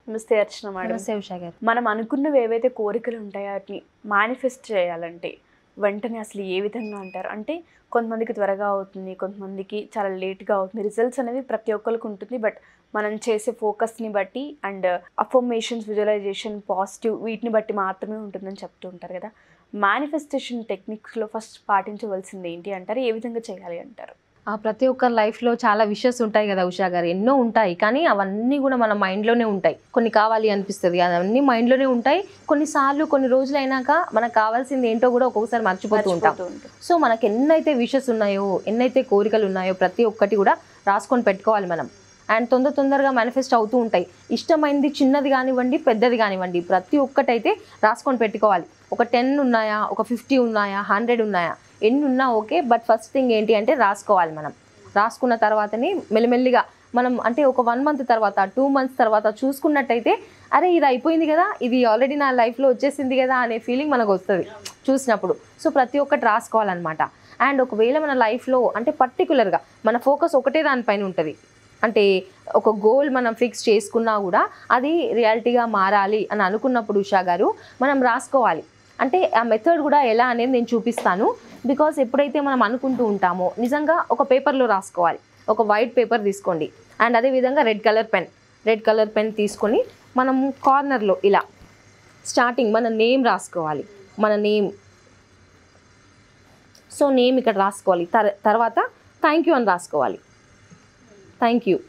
నమస్తే అర్చన మేడం నమస్తే ఉషా గారు మనం అనుకున్నవి ఏవైతే కోరికలు ఉంటాయో వాటిని మేనిఫెస్ట్ చేయాలంటే వెంటనే అసలు ఏ విధంగా అంటారు అంటే కొంతమందికి త్వరగా అవుతుంది కొంతమందికి చాలా లేట్గా అవుతుంది రిజల్ట్స్ అనేవి ప్రతి ఒక్కరికి ఉంటుంది బట్ మనం చేసే ఫోకస్ని బట్టి అండ్ అఫర్మేషన్స్ విజువలైజేషన్ పాజిటివ్ వీటిని బట్టి మాత్రమే ఉంటుందని చెప్తూ ఉంటారు కదా మేనిఫెస్టేషన్ టెక్నిక్స్లో ఫస్ట్ పాటించవలసింది ఏంటి అంటారు ఏ విధంగా చేయాలి అంటారు ఆ ప్రతి ఒక్కరి లైఫ్లో చాలా విషెస్ ఉంటాయి కదా ఉషా గారు ఎన్నో ఉంటాయి కానీ అవన్నీ కూడా మన మైండ్లోనే ఉంటాయి కొన్ని కావాలి అనిపిస్తుంది అవన్నీ మైండ్లోనే ఉంటాయి కొన్నిసార్లు కొన్ని రోజులు అయినాక మనకు కావాల్సింది ఏంటో కూడా ఒక్కొక్కసారి మర్చిపోతూ ఉంటాం మర్చిపోతూ ఉంటుంది. సో మనకి ఎన్నైతే విషెస్ ఉన్నాయో ఎన్నైతే కోరికలు ఉన్నాయో ప్రతి ఒక్కటి కూడా రాసుకొని పెట్టుకోవాలి మనం అండ్ తొందర తొందరగా మేనిఫెస్ట్ అవుతూ ఉంటాయి ఇష్టమైంది చిన్నది కానివ్వండి పెద్దది కానివ్వండి ప్రతి ఒక్కటైతే రాసుకొని పెట్టుకోవాలి ఒక టెన్ ఉన్నాయా ఒక ఫిఫ్టీ ఉన్నాయా హండ్రెడ్ ఉన్నాయా ఎన్ని ఉన్నా ఓకే బట్ ఫస్ట్ థింగ్ ఏంటి అంటే రాసుకోవాలి మనం రాసుకున్న తర్వాతనే మెల్లిమెల్లిగా మనం అంటే ఒక వన్ మంత్ తర్వాత టూ మంత్స్ తర్వాత చూసుకున్నట్టయితే అరే ఇది అయిపోయింది కదా ఇది ఆల్రెడీ నా లైఫ్లో వచ్చేసింది కదా అనే ఫీలింగ్ మనకు వస్తుంది చూసినప్పుడు సో ప్రతి ఒక్కటి రాసుకోవాలన్నమాట అండ్ ఒకవేళ మన లైఫ్లో అంటే పర్టికులర్గా మన ఫోకస్ ఒకటే దానిపైన ఉంటుంది అంటే ఒక గోల్ మనం ఫిక్స్ చేసుకున్నా కూడా అది రియాలిటీగా మారాలి అని అనుకున్నప్పుడు ఉషా గారు మనం రాసుకోవాలి అంటే ఆ మెథడ్ కూడా ఎలా అనేది నేను చూపిస్తాను బికాస్ ఎప్పుడైతే మనం అనుకుంటూ ఉంటామో నిజంగా ఒక పేపర్లో రాసుకోవాలి ఒక వైట్ పేపర్ తీసుకోండి అండ్ అదేవిధంగా red colour pen red colour pen తీసుకొని మనం కార్నర్లో ఇలా స్టార్టింగ్ మన నేమ్ రాసుకోవాలి మన నేమ్ సో నేమ్ ఇక్కడ రాసుకోవాలి తర్- తర్వాత థ్యాంక్ యూ అని రాసుకోవాలి thank you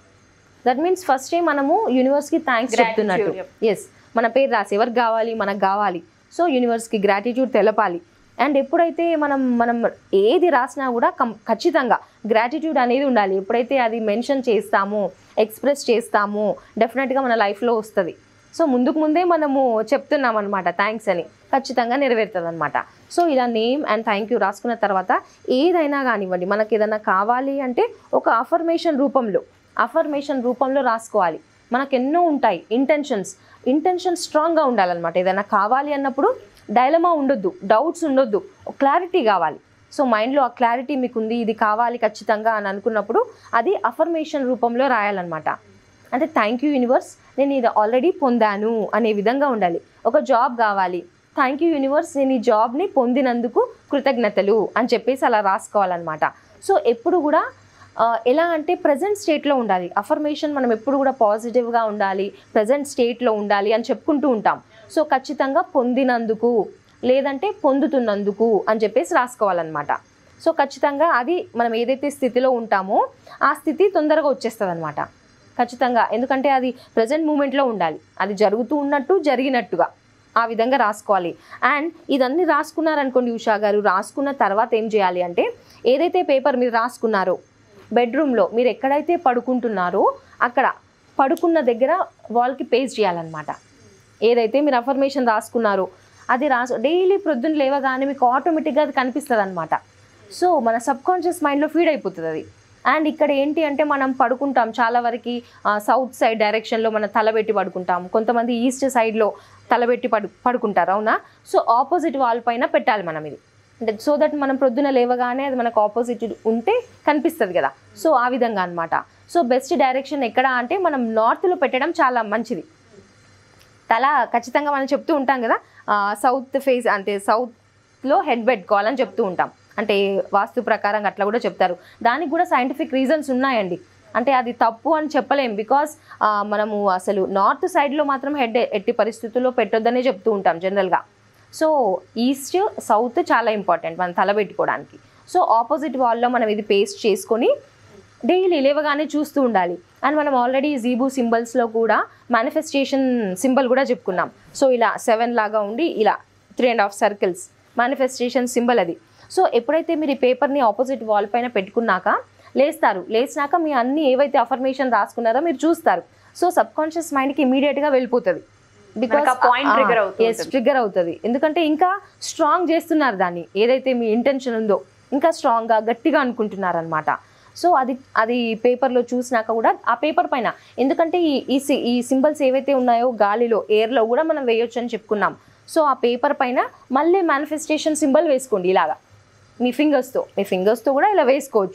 that means first మనము యూనివర్స్కి థ్యాంక్స్ Gratitude, చెప్తున్నట్టు yep. ఎస్ మన పేరు రాసి ఎవరికి కావాలి మనకు కావాలి సో యూనివర్స్కి గ్రాటిట్యూడ్ తెలపాలి అండ్ ఎప్పుడైతే మనం మనం ఏది రాసినా కూడా కం ఖచ్చితంగా గ్రాటిట్యూడ్ అనేది ఉండాలి ఎప్పుడైతే అది మెన్షన్ చేస్తామో ఎక్స్ప్రెస్ చేస్తామో డెఫినెట్గా మన లైఫ్లో వస్తుంది సో ముందుకు ముందే మనము చెప్తున్నాం అనమాట థ్యాంక్స్ అని ఖచ్చితంగా నెరవేరుతుంది అనమాట సో ఇలా నేమ్ అండ్ థ్యాంక్ యూ రాసుకున్న తర్వాత ఏదైనా కానివ్వండి మనకి ఏదైనా కావాలి అంటే ఒక అఫర్మేషన్ రూపంలో అఫర్మేషన్ రూపంలో రాసుకోవాలి మనకు ఎన్నో ఉంటాయి ఇంటెన్షన్స్ ఇంటెన్షన్ స్ట్రాంగ్గా ఉండాలన్నమాట ఏదైనా కావాలి అన్నప్పుడు డైలమా ఉండొద్దు డౌట్స్ ఉండొద్దు క్లారిటీ కావాలి సో మైండ్లో ఆ క్లారిటీ మీకు ఉంది ఇది కావాలి ఖచ్చితంగా అని అనుకున్నప్పుడు అది అఫర్మేషన్ రూపంలో రాయాలన్నమాట అంటే థ్యాంక్ యూ యూనివర్స్ నేను ఇది ఆల్రెడీ పొందాను అనే విధంగా ఉండాలి ఒక జాబ్ కావాలి థ్యాంక్ యూ యూనివర్స్ నేను ఈ జాబ్ని పొందినందుకు కృతజ్ఞతలు అని చెప్పేసి అలా రాసుకోవాలన్నమాట సో ఎప్పుడు కూడా ఆ, ఎలా అంటే ప్రజెంట్ స్టేట్లో ఉండాలి అఫర్మేషన్ మనం ఎప్పుడు కూడా పాజిటివ్గా ఉండాలి ప్రజెంట్ స్టేట్లో ఉండాలి అని చెప్పుకుంటూ ఉంటాం సో ఖచ్చితంగా పొందినందుకు లేదంటే పొందుతున్నందుకు అని చెప్పేసి రాసుకోవాలన్నమాట సో ఖచ్చితంగా అది మనం ఏదైతే స్థితిలో ఉంటామో ఆ స్థితి తొందరగా వచ్చేస్తుంది అనమాట ఖచ్చితంగా ఎందుకంటే అది ప్రజెంట్ మూమెంట్లో ఉండాలి అది జరుగుతూ ఉన్నట్టు జరిగినట్టుగా ఆ విధంగా రాసుకోవాలి అండ్ ఇదన్నీ రాసుకున్నారనుకోండి ఉషా గారు రాసుకున్న తర్వాత ఏం చేయాలి అంటే ఏదైతే పేపర్ మీరు రాసుకున్నారో బెడ్రూమ్లో మీరు ఎక్కడైతే పడుకుంటున్నారో అక్కడ పడుకున్న దగ్గర వాల్కి పేస్ట్ చేయాలన్నమాట ఏదైతే మీరు అఫర్మేషన్ రాసుకున్నారో అది రాసు డైలీ ప్రొద్దున లేవగానే మీకు ఆటోమేటిక్గా అది కనిపిస్తుంది అనమాట సో మన సబ్ కాన్షియస్ మైండ్లో ఫీడ్ అయిపోతుంది అది అండ్ ఇక్కడ ఏంటి అంటే మనం పడుకుంటాం చాలా వరకు సౌత్ సైడ్ డైరెక్షన్లో మనం తలబెట్టి పడుకుంటాం కొంతమంది ఈస్ట్ సైడ్లో తలబెట్టి పడు పడుకుంటారు అవునా సో ఆపోజిట్ వాల్ పైన పెట్టాలి మనం ఇది అంటే సో దట్ మనం ప్రొద్దున లేవగానే అది మనకు ఆపోజిట్ ఉంటే కనిపిస్తుంది కదా సో ఆ విధంగా అన్నమాట సో బెస్ట్ డైరెక్షన్ ఎక్కడ అంటే మనం నార్త్లో పెట్టడం చాలా మంచిది తల ఖచ్చితంగా మనం చెప్తూ ఉంటాం కదా సౌత్ ఫేస్ అంటే సౌత్లో హెడ్ పెట్టుకోవాలని చెప్తూ ఉంటాం అంటే వాస్తు ప్రకారం అట్లా కూడా చెప్తారు దానికి కూడా సైంటిఫిక్ రీజన్స్ ఉన్నాయండి అంటే అది తప్పు అని చెప్పలేం బికాస్ మనము అసలు నార్త్ సైడ్లో మాత్రం హెడ్ ఎట్టి పరిస్థితుల్లో పెట్టొద్దనే చెప్తూ ఉంటాం జనరల్గా సో ఈస్ట్ సౌత్ చాలా ఇంపార్టెంట్ మనం తల పెట్టుకోవడానికి సో ఆపోజిట్ వాల్లో మనం ఇది పేస్ట్ చేసుకొని డైలీ లేవగానే చూస్తూ ఉండాలి అండ్ మనం ఆల్రెడీ జీబు సింబల్స్లో కూడా మేనిఫెస్టేషన్ సింబల్ కూడా చెప్పుకున్నాం సో ఇలా సెవెన్ లాగా ఉండి ఇలా three and half circles manifestation symbol అది సో ఎప్పుడైతే మీరు ఈ పేపర్ని ఆపోజిట్ వాల్ పైన పెట్టుకున్నాక లేస్తారు లేచినాక మీ అన్ని ఏవైతే అఫర్మేషన్ రాసుకున్నారో మీరు చూస్తారు సో సబ్ కాన్షియస్ మైండ్కి ఇమీడియట్గా వెళ్ళిపోతుంది మనకు ఆ point trigger అవుతూ ఉంటుంది. ట్రిగ్గర్ అవుతుంది ఎందుకంటే ఇంకా స్ట్రాంగ్ చేస్తున్నారు దాన్ని ఏదైతే మీ ఇంటెన్షన్ ఉందో ఇంకా స్ట్రాంగ్గా గట్టిగా అనుకుంటున్నారు అనమాట సో అది అది పేపర్లో చూసినాక కూడా ఆ పేపర్ పైన ఎందుకంటే ఈ ఈ సి- ఈ సింబల్స్ ఏవైతే ఉన్నాయో గాలిలో ఎయిర్లో కూడా మనం వేయొచ్చు అని చెప్పుకున్నాం సో ఆ పేపర్ పైన మళ్ళీ మేనిఫెస్టేషన్ సింబల్ వేసుకోండి ఇలాగా మీ ఫింగర్స్తో మీ ఫింగర్స్తో కూడా ఇలా వేసుకోవచ్చు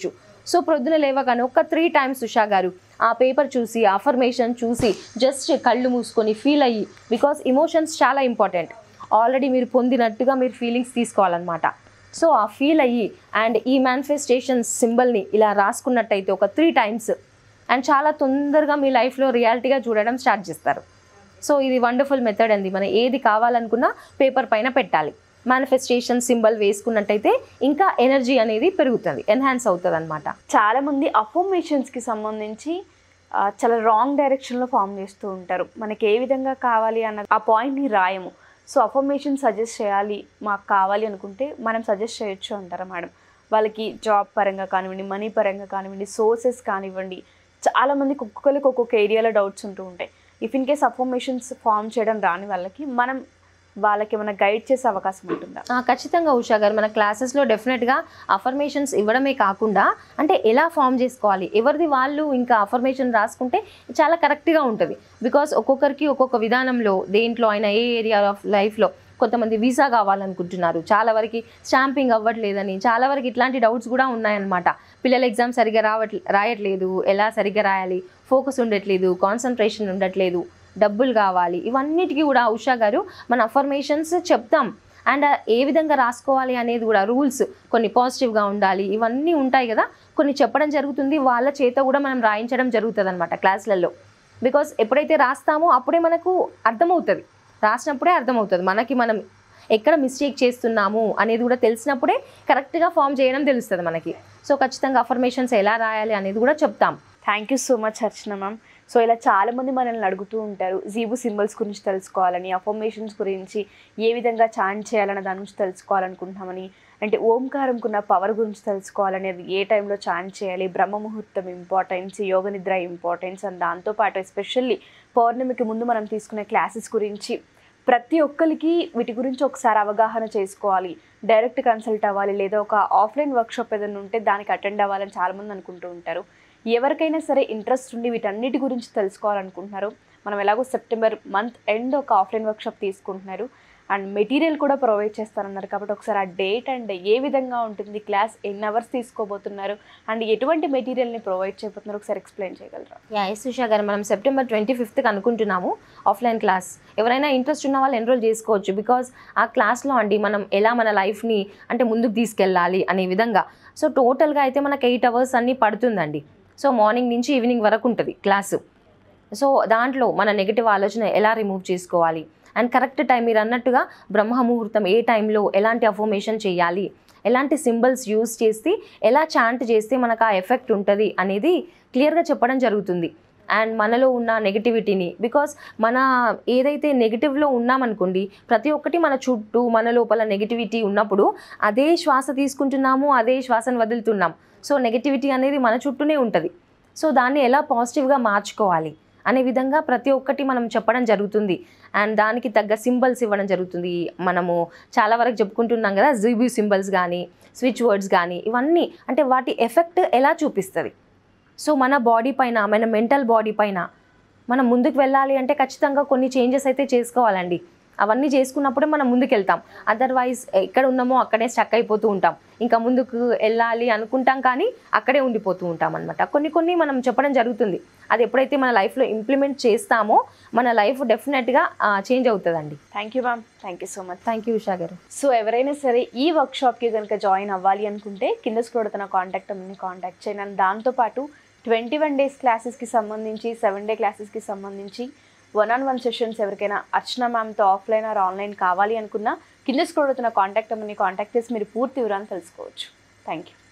సో ప్రొద్దున లేవగానే ఒక త్రీ టైమ్స్ ఉషా గారు ఆ పేపర్ చూసి అఫర్మేషన్ చూసి జస్ట్ కళ్ళు మూసుకొని ఫీల్ అయ్యి బికాస్ ఇమోషన్స్ చాలా ఇంపార్టెంట్ ఆల్రెడీ మీరు పొందినట్టుగా మీరు ఫీలింగ్స్ తీసుకోవాలన్నమాట సో ఆ ఫీల్ అయ్యి అండ్ ఈ మేనిఫెస్టేషన్ సింబల్ని ఇలా రాసుకున్నట్టయితే ఒక త్రీ టైమ్స్ అండ్ చాలా తొందరగా మీ లైఫ్లో రియాలిటీగా చూడడం స్టార్ట్ చేస్తారు సో ఇది వండర్ఫుల్ మెథడ్ అండి మనం ఏది కావాలనుకున్నా పేపర్ పైన పెట్టాలి మేనిఫెస్టేషన్ సింబల్ వేసుకున్నట్టయితే ఇంకా ఎనర్జీ అనేది పెరుగుతుంది ఎన్హాన్స్ అవుతుంది అనమాట చాలా మంది అఫర్మేషన్స్కి సంబంధించి ఆ, చాలా రాంగ్ డైరెక్షన్లో ఫామ్ చేస్తూ ఉంటారు మనకి ఏ విధంగా కావాలి అన్న ఆ పాయింట్ని రాయము సో అఫర్మేషన్ సజెస్ట్ చేయాలి మాకు కావాలి అనుకుంటే మనం సజెస్ట్ చేయొచ్చు అంటారా మేడం వాళ్ళకి జాబ్ పరంగా కానివ్వండి మనీ పరంగా కానివ్వండి సోర్సెస్ కానివ్వండి చాలా మందికి ఒక్కొక్కరికి ఒక్కొక్క ఏరియాలో డౌట్స్ ఉంటూ ఉంటాయి if in case affirmations form చేయడం రాని వాళ్ళకి మనం వాళ్ళకి ఏమైనా గైడ్ చేసే అవకాశం ఉంటుందా ఆ, ఖచ్చితంగా ఉషా గారు మన క్లాసెస్లో డెఫినెట్గా అఫర్మేషన్స్ ఇవ్వడమే కాకుండా అంటే ఎలా ఫామ్ చేసుకోవాలి ఎవరిది వాళ్ళు ఇంకా అఫర్మేషన్ రాసుకుంటే చాలా కరెక్ట్గా ఉంటుంది బికాస్ ఒక్కొక్కరికి ఒక్కొక్క విధానంలో దేంట్లో అయినా ఏ ఏరియా ఆఫ్ లైఫ్లో కొంతమంది వీసా కావాలనుకుంటున్నారు చాలా వరకు స్టాంపింగ్ అవ్వట్లేదని చాలా వరకు ఇట్లాంటి డౌట్స్ కూడా ఉన్నాయన్నమాట పిల్లల ఎగ్జామ్ సరిగ్గా రావట్లే రాయట్లేదు ఎలా సరిగ్గా రాయాలి ఫోకస్ ఉండట్లేదు కాన్సన్ట్రేషన్ ఉండట్లేదు డబ్బులు కావాలి ఇవన్నిటికీ కూడా ఉషా గారు మన అఫర్మేషన్స్ చెప్తాం అండ్ ఏ విధంగా రాసుకోవాలి అనేది కూడా రూల్స్ కొన్ని పాజిటివ్గా ఉండాలి ఇవన్నీ ఉంటాయి కదా కొన్ని చెప్పడం జరుగుతుంది వాళ్ళ చేత కూడా మనం రాయించడం జరుగుతుంది అనమాట క్లాసులలో బికాస్ ఎప్పుడైతే రాస్తామో అప్పుడే మనకు అర్థమవుతుంది రాసినప్పుడే అర్థమవుతుంది మనకి మనం ఎక్కడ మిస్టేక్ చేస్తున్నాము అనేది కూడా తెలిసినప్పుడే కరెక్ట్గా ఫామ్ చేయడం తెలుస్తుంది మనకి సో ఖచ్చితంగా అఫర్మేషన్స్ ఎలా రాయాలి అనేది కూడా చెప్తాం thank you so much Archana ma'am so ఇలా చాలామంది మనల్ని అడుగుతూ ఉంటారు జీబు సింబల్స్ గురించి తెలుసుకోవాలని అఫర్మేషన్స్ గురించి ఏ విధంగా చాంట్ చేయాలన్న దాని గురించి తెలుసుకోవాలనుకుంటున్నామని అంటే ఓంకారంకున్న పవర్ గురించి తెలుసుకోవాలనేది ఏ టైంలో చాంట్ చేయాలి బ్రహ్మ ముహూర్తం ఇంపార్టెన్స్ యోగ నిద్ర ఇంపార్టెన్స్ అండ్ దాంతోపాటు ఎస్పెషల్లీ పౌర్ణమికి ముందు మనం తీసుకునే క్లాసెస్ గురించి ప్రతి ఒక్కరికి వీటి గురించి ఒకసారి అవగాహన చేసుకోవాలి డైరెక్ట్ కన్సల్ట్ అవ్వాలి లేదా ఒక ఆఫ్లైన్ వర్క్షాప్ ఏదైనా ఉంటే దానికి అటెండ్ అవ్వాలని చాలామంది అనుకుంటూ ఉంటారు ఎవరికైనా సరే ఇంట్రెస్ట్ ఉండి వీటన్నిటి గురించి తెలుసుకోవాలనుకుంటున్నారు మనం ఎలాగో సెప్టెంబర్ మంత్ ఎండ్ ఒక ఆఫ్లైన్ వర్క్షాప్ తీసుకుంటున్నారు అండ్ మెటీరియల్ కూడా ప్రొవైడ్ చేస్తారన్నారు కాబట్టి ఒకసారి ఆ డేట్ అండ్ ఏ విధంగా ఉంటుంది క్లాస్ ఎన్ని అవర్స్ తీసుకోబోతున్నారు అండ్ ఎటువంటి మెటీరియల్ని ప్రొవైడ్ చేయబోతున్నారు ఒకసారి ఎక్స్ప్లెయిన్ చేయగలరా యా ఎస్ ఉషా గారు మనం సెప్టెంబర్ ట్వంటీ ఫిఫ్త్కి అనుకుంటున్నాము ఆఫ్లైన్ క్లాస్ ఎవరైనా ఇంట్రెస్ట్ ఉన్న వాళ్ళు ఎన్రోల్ చేసుకోవచ్చు బికాజ్ ఆ క్లాస్లో అండి మనం ఎలా మన లైఫ్ని అంటే ముందుకు తీసుకెళ్ళాలి అనే విధంగా సో టోటల్గా అయితే మనకు ఎయిట్ అవర్స్ అన్నీ పడుతుందండి సో మార్నింగ్ నుంచి ఈవినింగ్ వరకు ఉంటుంది క్లాసు సో దాంట్లో మన నెగిటివ్ ఆలోచన ఎలా రిమూవ్ చేసుకోవాలి అండ్ కరెక్ట్ టైం మీరు అన్నట్టుగా బ్రహ్మ ముహూర్తం ఏ టైంలో ఎలాంటి అఫర్మేషన్ చేయాలి ఎలాంటి సింబల్స్ యూస్ చేసి ఎలా చాంట్ చేస్తే మనకు ఆ ఎఫెక్ట్ ఉంటుంది అనేది క్లియర్గా చెప్పడం జరుగుతుంది అండ్ మనలో ఉన్న నెగిటివిటీని బికాస్ మన ఏదైతే నెగిటివ్లో ఉన్నామనుకోండి ప్రతి ఒక్కటి మన చుట్టూ మన లోపల నెగిటివిటీ ఉన్నప్పుడు అదే శ్వాస తీసుకుంటున్నాము అదే శ్వాసను వదులుతున్నాం సో నెగిటివిటీ అనేది మన చుట్టూనే ఉంటుంది సో దాన్ని ఎలా పాజిటివ్గా మార్చుకోవాలి అనే విధంగా ప్రతి ఒక్కటి మనం చెప్పడం జరుగుతుంది అండ్ దానికి తగ్గ సింబల్స్ ఇవ్వడం జరుగుతుంది మనము చాలా వరకు చెప్పుకుంటున్నాం కదా జీబీ సింబల్స్ కానీ స్విచ్ వర్డ్స్ కానీ ఇవన్నీ అంటే వాటి ఎఫెక్ట్ ఎలా చూపిస్తుంది సో మన బాడీ పైన మన మెంటల్ బాడీ పైన మనం ముందుకు వెళ్ళాలి అంటే ఖచ్చితంగా కొన్ని చేంజెస్ అయితే చేసుకోవాలండి అవన్నీ చేసుకున్నప్పుడే మనం ముందుకు వెళ్తాం అదర్వైజ్ ఎక్కడ ఉన్నామో అక్కడే స్టక్ అయిపోతూ ఉంటాం ఇంకా ముందుకు వెళ్ళాలి అనుకుంటాం కానీ అక్కడే ఉండిపోతూ ఉంటాం అనమాట కొన్ని కొన్ని మనం చెప్పడం జరుగుతుంది అది ఎప్పుడైతే మన లైఫ్లో ఇంప్లిమెంట్ చేస్తామో మన లైఫ్ డెఫినెట్గా చేంజ్ అవుతుందండి thank you ma'am thank you so much thank you Usha garu so ఎవరైనా సరే ఈ వర్క్షాప్కి కనుక జాయిన్ అవ్వాలి అనుకుంటే కింద స్క్రోల్ తన కాంటాక్ట్ అమ్మని కాంటాక్ట్ చేయండి అండ్ దాంతోపాటు ట్వంటీ వన్ డేస్ క్లాసెస్కి సంబంధించి సెవెన్ డే క్లాసెస్కి సంబంధించి వన్ ఆన్ వన్ సెషన్స్ ఎవరికైనా అర్చన మ్యామ్తో ఆఫ్లైన్ ఆర్ ఆన్లైన్ కావాలి అనుకున్నా కింద స్క్రోల్ అవుతున్న కాంటాక్ట్ అమ్మని కాంటాక్ట్ చేసి మీరు పూర్తి వివరాలు తెలుసుకోవచ్చు థ్యాంక్ యూ